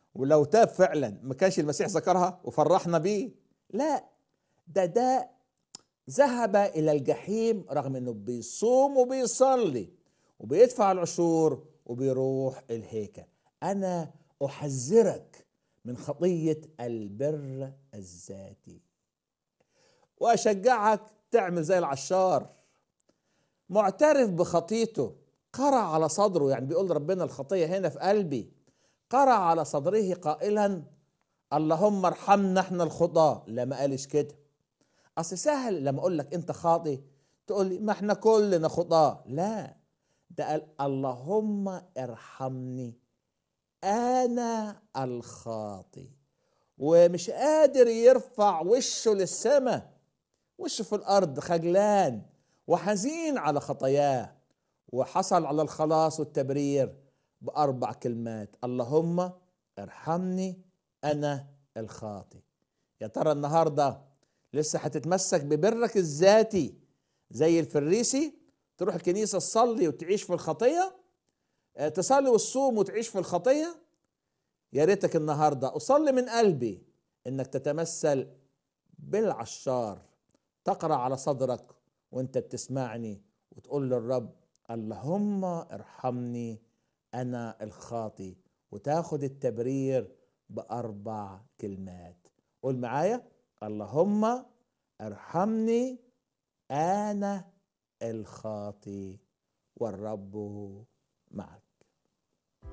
ولو تاب فعلا ما كانش المسيح ذكرها وفرحنا بيه لا ده ده ذهب الى الجحيم رغم انه بيصوم وبيصلي وبيدفع العشور وبيروح الهيكل انا احذرك من خطيه البر الذاتي واشجعك تعمل زي العشار معترف بخطيته قرع على صدره يعني بيقول ربنا الخطيه هنا في قلبي قرع على صدره قائلا اللهم ارحمنا احنا الخطاه لا ما قالش كده اصل سهل لما اقول لك انت خاطي تقول لي ما احنا كلنا خطاه لا ده قال اللهم ارحمني انا الخاطي ومش قادر يرفع وشه للسماء وشه في الارض خجلان وحزين على خطاياه وحصل على الخلاص والتبرير باربع كلمات اللهم ارحمني انا الخاطي يا ترى النهارده لسه هتتمسك ببرك الذاتي زي الفريسي تروح الكنيسه تصلي وتعيش في الخطيه تصلي وتصوم وتعيش في الخطيه يا ريتك النهارده اصلي من قلبي انك تتمثل بالعشار تقرا على صدرك وانت بتسمعني وتقول للرب اللهم ارحمني انا الخاطي وتاخد التبرير باربع كلمات قول معايا اللهم ارحمني انا الخاطي والرب معك